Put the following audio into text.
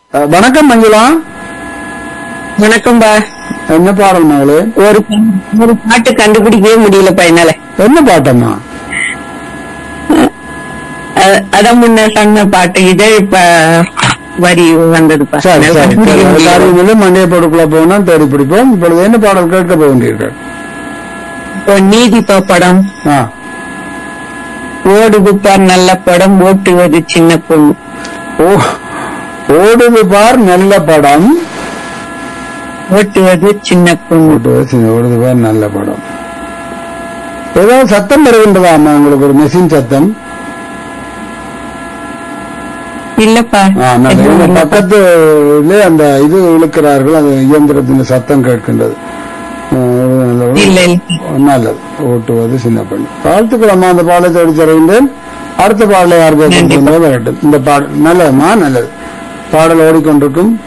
அஹ், வணக்கம் மஞ்சுளா வணக்கம்பா என்ன பாடல் மகளே ஒரு ஒரு பாட்டு கண்டுபிடிக்கவே முடியலப்பா என்னால என்ன பாட்டம்மா அ- அதான் முன்ன சொன்ன பாட்டு இதே இப்ப வரி வந்ததுப்பா சரி என்னால சரி கண்டுபிடிக்க முடியல. எல்லாரும் மண்டிய போடுக்குள்ள போனா தேடி பிடிப்போம் இப்பொழுது என்ன பாடல் கேட்க போகின்றீர்கள் இப்போ நீதிப்பா படம் ஆ ஓடுதுப்பா நல்ல படம் ஓட்டுவது சின்ன பொண்ணு ஓ ஓடுது பார் நல்ல படம் ஓட்டுவது சின்ன பொண்ணு ஓட்டுவது சின்ன- ஓடுது பார் நல்ல படம் ஏதாவது சத்தம் வருகின்றதா அம்மா உங்களுக்கு ஒரு மெஷின் சத்தம் இல்லப்பா ஆ, நல்லது. எதுவும் உங்க இல்லப்பா. பக்கத்துல அந்த இது இழுக்கிறார்கள் அது இயந்திரத்தின் சத்தம் கேட்கின்றது ஆ, நல்லது. இல்ல இல்ல நல்லது ஓட்டுவது சின்ன பெண் வாழ்த்துக்கள் அம்மா அந்த பாடலை தேடி தருகின்றேன் அடுத்த பாடலை யார் கேட்கின்றதோ வரட்டும் இந்த பாடல் நல்லதுமா நல்லது பாடல் ஓடிக்கொண்டிருக்கும்